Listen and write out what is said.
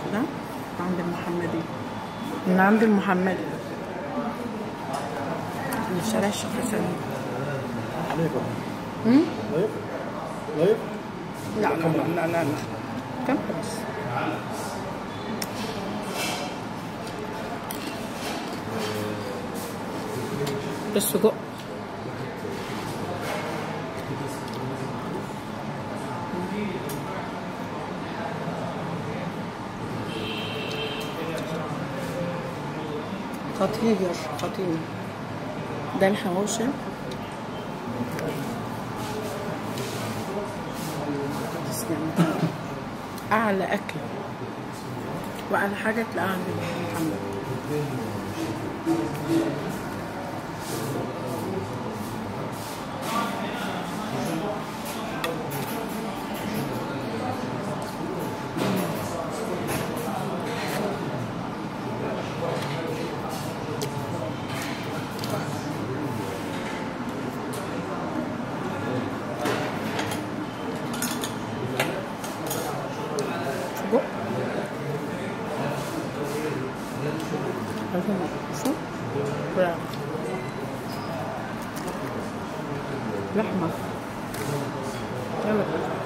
ده عند المحمدي من عند المحمدي من شارع الشيخ سليم عليكم أمم؟ لايف لايف لا لا لا لا لا كم بس السجق خطير خطير ده الحواوشي تسلم أعلى أكل وأعلى حاجة تلاقيها عند محمد سجق لازم شو فراخ لحمة يلا